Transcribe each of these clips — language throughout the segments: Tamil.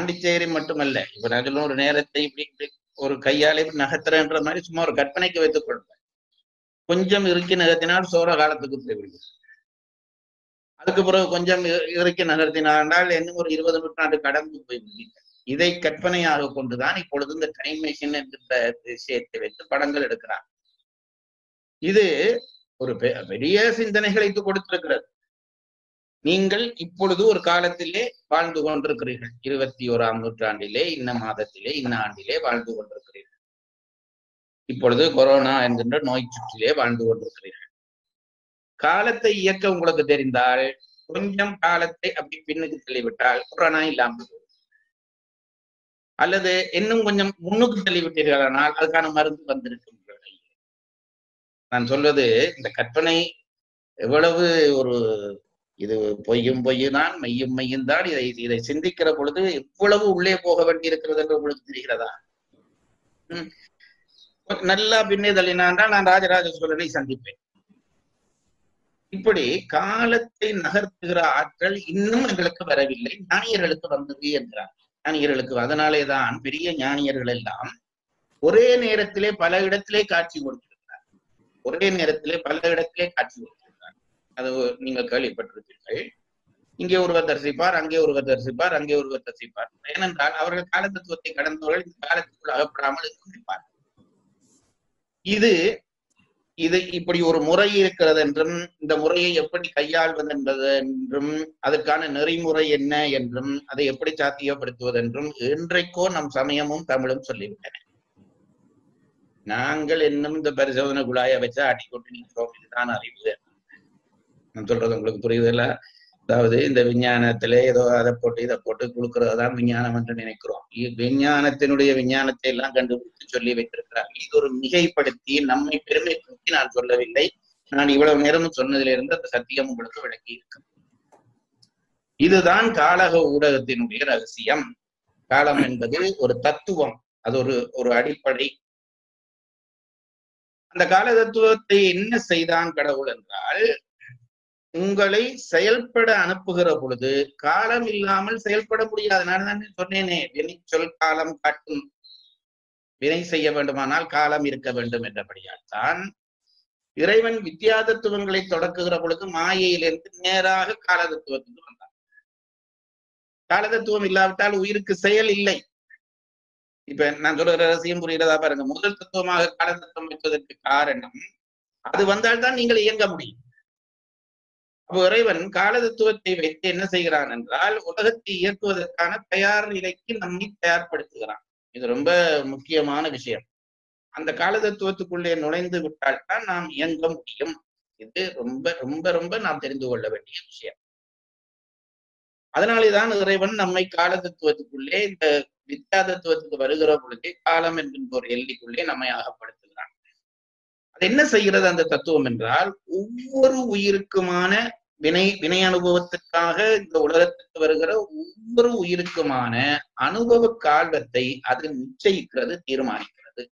பாண்டிச்சேரி மட்டுமல்ல இப்ப நான் சொல்ல ஒரு நேரத்தை இப்படி இப்படி ஒரு கையாலே இப்படி நகர்த்துறேன்ற மாதிரி சும்மா ஒரு கற்பனைக்கு வைத்துக் கொள்வேன் கொஞ்சம் இறுக்கி நகர்த்தினால் சோழ காலத்துக்கு போய்விடுகிறது அதுக்கு பிறகு கொஞ்சம் இ- இறுக்கி நகர்த்தினால் இன்னும் ஒரு இருபது நூற்றாண்டு கடந்து போய்விடுகிறது இதை கற்பனையாக கொண்டுதான் இப்பொழுது இந்த டைம் மெஷின் என்கின்ற விஷயத்தை வைத்து படங்கள் எடுக்கிறார் இது ஒரு பெ- பெரிய சிந்தனைகளை இது கொடுத்திருக்கிறது நீங்கள் இப்பொழுது ஒரு காலத்திலே வாழ்ந்து கொண்டிருக்கிறீர்கள் இருபத்தி ஓராம் நூற்றாண்டிலே இன்ன மாதத்திலே இன்ன ஆண்டிலே வாழ்ந்து கொண்டிருக்கிறீர்கள் இப்பொழுது கொரோனா என்கின்ற நோய் சுற்றிலே வாழ்ந்து கொண்டிருக்கிறீர்கள் காலத்தை இயக்க உங்களுக்கு தெரிந்தால் கொஞ்சம் காலத்தை அப்படி பின்னுக்கு தள்ளிவிட்டால் கொரோனா இல்லாமல் போகும். அல்லது இன்னும் கொஞ்சம் முன்னுக்கு தள்ளிவிட்டீர்களானால் அதுக்கான மருந்து வந்திருக்கும் உங்கள் கையில். நான் சொல்வது இந்த கற்பனை எவ்வளவு ஒரு இது பொய்யும் பொய்யுதான் மெய்யும் மெய்யும் தான் இதை இதை சிந்திக்கிற பொழுது எவ்வளவு உள்ளே போக வேண்டி இருக்கிறது என்று உங்களுக்கு தெரிகிறதா ம். நல்லா பின்னே தள்ளினான்தான் நான் ராஜராஜ சோழனை சந்திப்பேன் இப்படி காலத்தை நகர்த்துகிற ஆற்றல் இன்னும் எங்களுக்கு வரவில்லை ஞானியர்களுக்கு வந்தது என்கிறார் ஞானியர்களுக்கு அதனாலே தான் பெரிய ஞானியர்கள் எல்லாம் ஒரே நேரத்திலே பல இடத்திலே காட்சி கொடுத்திருக்கிறார் ஒரே நேரத்திலே பல இடத்திலே காட்சி கொடுத்திருக்கிறார் அது நீங்கள் கேள்விப்பட்டிருப்பீர்கள் இங்கே ஒருவர் தரிசிப்பார் அங்கே ஒருவர் தரிசிப்பார் அங்கே ஒருவர் தரிசிப்பார் ஏனென்றால் அவர்கள் காலத்தத்துவத்தை கடந்தவர்கள் இந்த காலத்துக்குள் அகப்படாமல் இருப்பார் இது இது இப்படி ஒரு முறை இருக்கிறது என்றும் இந்த முறையை எப்படி கையாள்வது என்பது என்றும் அதற்கான நெறிமுறை என்ன என்றும் அதை எப்படி சாத்தியப்படுத்துவது என்றும் என்றைக்கோ நம் சமயமும் தமிழும் சொல்லிவிட்டன நாங்கள் இன்னும் இந்த பரிசோதனை குழாயை வச்சு ஆட்டிக்கொண்டு நிற்கிறோம் இதுதான் அறிவு நான் சொல்றது உங்களுக்கு புரியுதுல்ல அதாவது இந்த விஞ்ஞானத்திலே ஏதோ அதை போட்டு இதை போட்டு கொடுக்கறது தான் விஞ்ஞானம் என்று நினைக்கிறோம் இ- விஞ்ஞானத்தினுடைய விஞ்ஞானத்தை எல்லாம் கண்டுபிடித்து சொல்லி வைத்திருக்கிறார் இது ஒரு மிகைப்படுத்தி நம்மை பெருமைப்படுத்தி நான் சொல்லவில்லை நான் இவ்வளவு நேரமும் சொன்னதிலிருந்து அந்த சத்தியம் உங்களுக்கு விளக்கி இருக்கு இதுதான் காலக ஊடகத்தினுடைய ரகசியம் காலம் என்பது ஒரு தத்துவம் அது ஒரு ஒரு அடிப்படை அந்த கால தத்துவத்தை என்ன செய்தான் கடவுள் என்றால் உங்களை செயல்பட அனுப்புகிற பொழுது காலம் இல்லாமல் செயல்பட முடியாது நான் தான் சொன்னேனே வினை சொல் காலம் காட்டும் வினை செய்ய வேண்டுமானால் காலம் இருக்க வேண்டும் என்றபடியால் தான் இறைவன் வித்யா தத்துவங்களை தொடக்குகிற பொழுது மாயையிலிருந்து நேராக கால தத்துவத்துக்கு வந்தான் கால தத்துவம் இல்லாவிட்டால் உயிருக்கு செயல் இல்லை இப்ப நான் சொல்ற ரகசியம் புரிகிறதா பாருங்க முதல் தத்துவமாக கால தத்துவம் வைப்பதற்கு காரணம் அது வந்தால்தான் நீங்கள் இயங்க முடியும் அப்போ இறைவன் கால தத்துவத்தை வைத்து என்ன செய்கிறான் என்றால் உலகத்தை இயக்குவதற்கான தயார் நிலைக்கு நம்மை தயார்படுத்துகிறான் இது ரொம்ப முக்கியமான விஷயம் அந்த கால தத்துவத்துக்குள்ளே நுழைந்து விட்டால்தான் நாம் இயங்க முடியும் இது ரொம்ப ரொம்ப ரொம்ப நாம் தெரிந்து கொள்ள வேண்டிய விஷயம் அதனாலேதான் இறைவன் நம்மை கால தத்துவத்துக்குள்ளே இந்த வித்யா தத்துவத்துக்கு வருகிற பொழுதே காலம் என்கின்ற ஒரு எல்லைக்குள்ளே நம்மை அகப்படுத்துகிறான் அது என்ன செய்கிறது அந்த தத்துவம் என்றால் ஒவ்வொரு உயிருக்குமான வினை வினை அனுபவத்துக்காக இந்த உலகத்துக்கு வருகிற ஒவ்வொரு உயிருக்குமான அனுபவ காலத்தை அது நிச்சயிக்கிறது தீர்மானிக்கிறது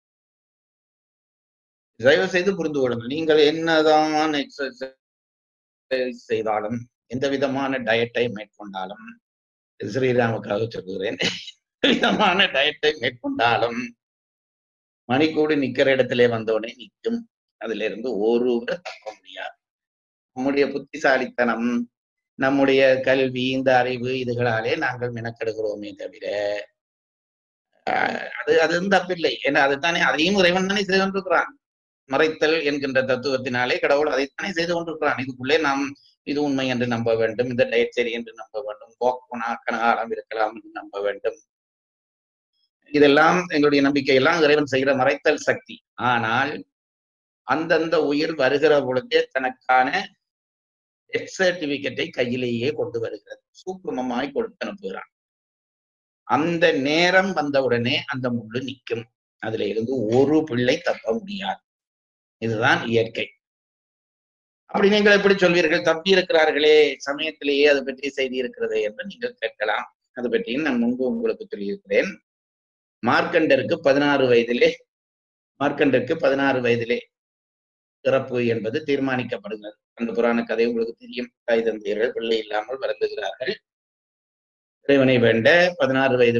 தயவு செய்து புரிந்து கொள்ளுங்கள் நீங்கள் என்னதான் எக்ஸசைஸ் செய்தாலும் எந்த விதமான டயட்டை மேற்கொண்டாலும் ஸ்ரீராமுக்காக சொல்லுகிறேன் விதமான டயட்டை மேற்கொண்டாலும் மணிக்கூடு நிக்கிற இடத்திலே வந்தோடனே நிற்கும் அதுல இருந்து ஒருவர் தப்ப முடியாது நம்முடைய புத்திசாலித்தனம் நம்முடைய கல்வி இந்த அறிவு இதுகளாலே நாங்கள் மெனக்கெடுகிறோமே தவிர ஆஹ், அது அது வந்து தப்பில்லை ஏன்னா அதுதானே அதையும் இறைவன் தானே செய்து கொண்டிருக்கிறான் மறைத்தல் என்கின்ற தத்துவத்தினாலே கடவுள் அதைத்தானே செய்து கொண்டிருக்கிறான் இதுக்குள்ளே நாம் இது உண்மை என்று நம்ப வேண்டும் இந்த டயட் சரி என்று நம்ப வேண்டும் போக்குனா கனகாலம் இருக்கலாம் என்று நம்ப வேண்டும் இதெல்லாம் எங்களுடைய நம்பிக்கையெல்லாம் இறைவன் செய்கிற மறைத்தல் சக்தி ஆனால் அந்தந்த உயிர் வருகிற பொழுதே தனக்கான டெத் சர்டிபிகேட்டை கையிலேயே கொண்டு வருகிறது சூக்குமமாய் கொடுத்து அனுப்புகிறான் அந்த நேரம் வந்தவுடனே அந்த முள்ளு நிற்கும் அதுல இருந்து ஒரு பிள்ளை தப்ப முடியாது இதுதான் இயற்கை அப்படி நீங்கள் எப்படி சொல்வீர்கள் தப்பி இருக்கிறார்களே சமயத்திலேயே அது பற்றி செய்தி இருக்கிறது என்று நீங்கள் கேட்கலாம் அது பற்றியும் நான் முன்பு உங்களுக்கு சொல்லியிருக்கிறேன் மார்க்கண்டருக்கு பதினாறு வயதிலே மார்க்கண்டருக்கு பதினாறு வயதிலே பிறப்பு என்பது தீர்மானிக்கப்படுகிறது அந்த புராண கதை உங்களுக்கு தெரியும் தாய் தந்தையர்கள் பிள்ளை இல்லாமல் வருந்துகிறார்கள் இறைவனை வேண்ட பதினாறு வயது